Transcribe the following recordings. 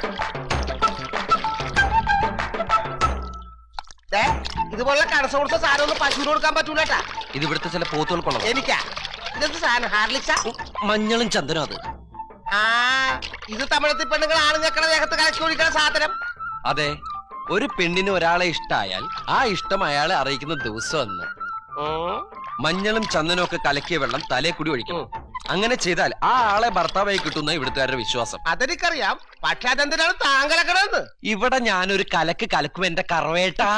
ദേ, ഇതുപോലുള്ള കടസ കൊടുത്ത സാധനം ഒന്നും പശുവിന് കൊടുക്കാൻ പറ്റൂലട്ടാ ഇത് ഇവിടുത്തെ ചില പോത്തുകൾക്കുള്ളത് എനിക്കാ ഇതെന്ത് സാധനം ഹാർലിക്സാ മഞ്ഞളും ചന്ദനം അത് ആ ഇത് തമിഴത്തിൽ പെണ്ണുങ്ങൾ ആണുങ്ങൾക്കണ ദേഹത്ത് കലക്കി ഒഴിക്കണ സാധനം അതെ ഒരു പെണ്ണിന് ഒരാളെ ഇഷ്ടായാൽ ആ ഇഷ്ടം അയാളെ അറിയിക്കുന്ന ദിവസം അന്ന് ഉം. മഞ്ഞളും ചന്ദനവും ഒക്കെ കലക്കിയ വെള്ളം തലേ കൂടി ഒഴിക്കണം അങ്ങനെ ചെയ്താൽ ആ ആളെ ഭർത്താവായി കിട്ടുന്ന ഇവിടുത്തുകാരുടെ വിശ്വാസം അതെനിക്കറിയാം പക്ഷെ അതെന്തിനാണ് താങ്കളക്കണെന്ന് ഇവിടെ ഞാനൊരു കലക്ക് കലക്കും എന്റെ കറവേട്ടാ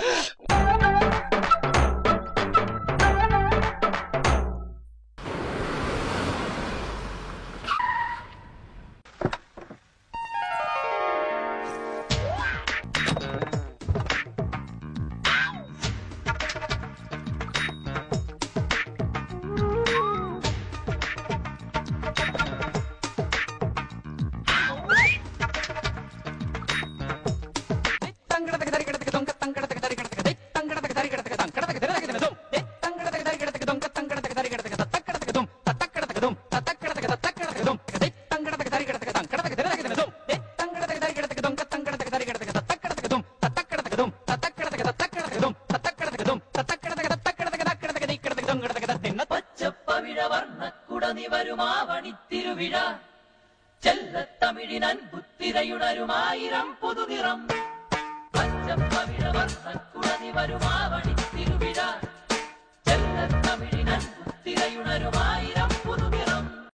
പച്ചപ്പവിഴവർണ്ണക്കുടനിവരുമാവണിത്തിരുവിഴ ചെല്ലത്തമിഴിനൻ പുത്തിരയുണരുമായിരം പുതുനിറം പച്ചപ്പവിഴവർണ്ണക്കുടനിവരുമാവണിത്തിരുവിഴ ചെല്ലത്തമിഴിനൻ പുത്തിരയുണരുമായിരം